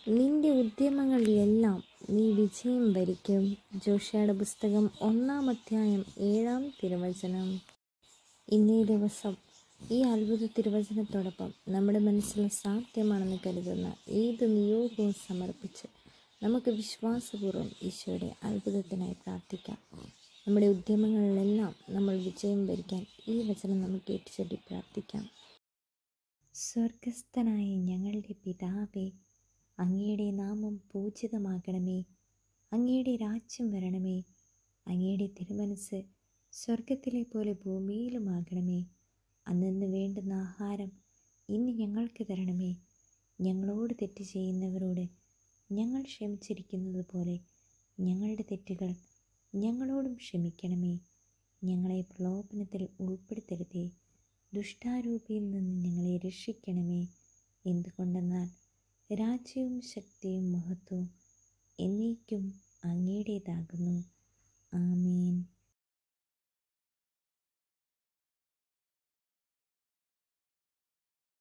നിന്റെ ഉദ്യമങ്ങളിലെല്ലാം നീ വിജയം വരിക്കും ജോഷയുടെ പുസ്തകം ഒന്നാം അധ്യായം ഏഴാം തിരുവചനം ഇന്നേ ദിവസം ഈ അത്ഭുത തിരുവചനത്തോടൊപ്പം നമ്മുടെ മനസ്സിൽ സാധ്യമാണെന്ന് കരുതുന്ന ഏത് നിയോഗവും സമർപ്പിച്ച് നമുക്ക് വിശ്വാസപൂർവ്വം ഈശോയുടെ അത്ഭുതത്തിനായി പ്രാർത്ഥിക്കാം നമ്മുടെ ഉദ്യമങ്ങളിലെല്ലാം നമ്മൾ വിജയം വരിക്കാൻ ഈ വചനം നമുക്ക് ഏറ്റുചൊല്ലി പ്രാർത്ഥിക്കാം സ്വർഗസ്ഥനായ ഞങ്ങളുടെ പിതാവേ അങ്ങയുടെ നാമം പൂജിതമാകണമേ അങ്ങയുടെ രാജ്യം വരണമേ അങ്ങയുടെ തിരുമനസ് സ്വർഗത്തിലെ പോലെ ഭൂമിയിലുമാകണമേ അന്നു വേണ്ടുന്ന ആഹാരം ഇന്ന് ഞങ്ങൾക്ക് തരണമേ ഞങ്ങളോട് തെറ്റ് ചെയ്യുന്നവരോട് ഞങ്ങൾ ക്ഷമിച്ചിരിക്കുന്നത് പോലെ ഞങ്ങളുടെ തെറ്റുകൾ ഞങ്ങളോടും ക്ഷമിക്കണമേ ഞങ്ങളെ പ്രലോഭനത്തിൽ ഉൾപ്പെടുത്തരുതേ ദുഷ്ടാരൂപിയിൽ നിന്ന് ഞങ്ങളെ രക്ഷിക്കണമേ എന്തുകൊണ്ടെന്നാൽ രാജ്യവും ശക്തിയും മഹത്വവും എന്നേക്കും അങ്ങയുടേതാകുന്നു ആമേൻ